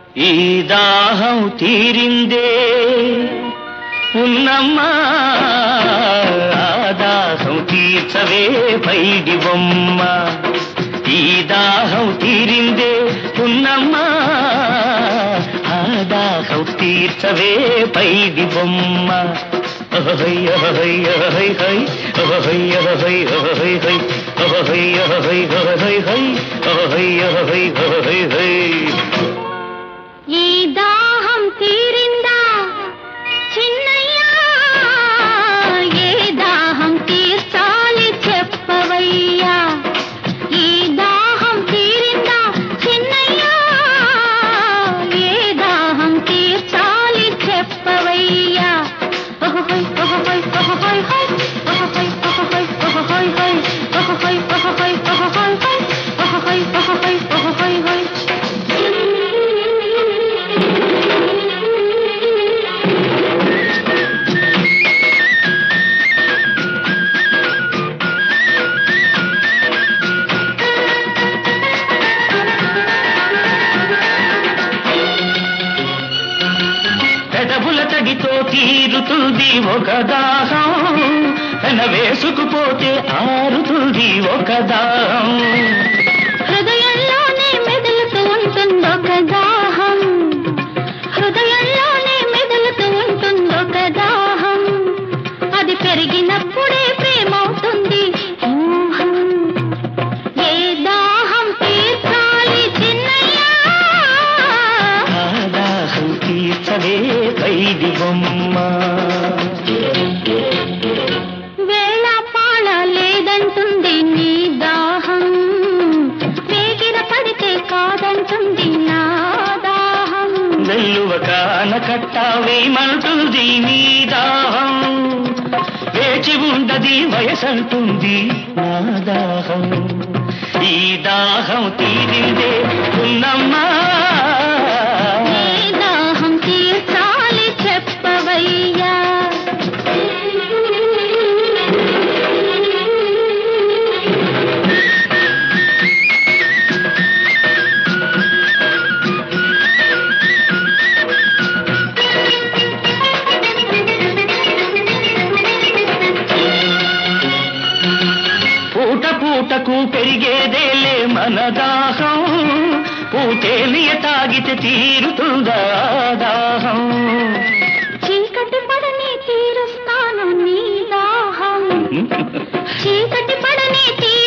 ఈ దాహం తీరిందే ఉన్నమ్మా ఆ దాహం తీర్చవే పైడి బొమ్మ ఈ దాహం తీరిందే ఉన్నమ్మా ఆ దాహం తీర్చవే పైడి బొమ్మ ఓహై ఓహై ఓహై హై ఓహై ఓహై ఓహై హై ఓహై ఓహై ఓహై హై ఓహై ఓహై ఓహై హై ఈ దాహం తీరిందా చిన్నయ్యా ఏ దాహం తీర్చాలి చెప్పవయ్యా ఈ దాహం తీరిందా చిన్నయ్యా ఏ దాహం తీర్చాలి చెప్పవయ్యా ఓహోయ్ ఓహోయ్ ఓహోయ్ హై ఓహోయ్ ఓహోయ్ ఓహోయ్ హై ఓహోయ్ ఓహోయ్ ఓహోయ్ హై ఓహోయ్ ఓహోయ్ ఓహోయ్ హై పెదవుల తడితో తీరుతుంది ఒక దాహం పెన వేసుకుపోతే ఆరుతుంది ఒక దాహం హృదయంలోనే మెదులుతూ ఉంటుందొక దాహం హృదయంలోనే మెదులుతూ ఉంటుందొక దాహం అది పెరిగినప్పుడే ప్రేమవుతుంది మోహం ఏ దాహం తీర్చాలి చిన్నయ్యా ఆ దాహం తీర్చవే పైడి బొమ్మ వేళ పాళ లేదంటుంది నీ దాహం వేగిర పడితే కాదంటుంది నా దాహం వెల్లువ కాన కట్ట వేయమంటుంది నీ దాహం వేచి ఉండది వయసంటుంది నా దాహం ఈ దాహం తీరిందే ఉన్నమ్మా నీ దాహం తీర్చాలి చెప్పవయ్యా పూట పూటకు పెరిగేదేలే మన దాహం పూతేలియ తాగితే తీరుతుందా దాహం చీకటి పడని తీరుస్తాను నీ దాహం చీకటి పడని తీరుస్తాను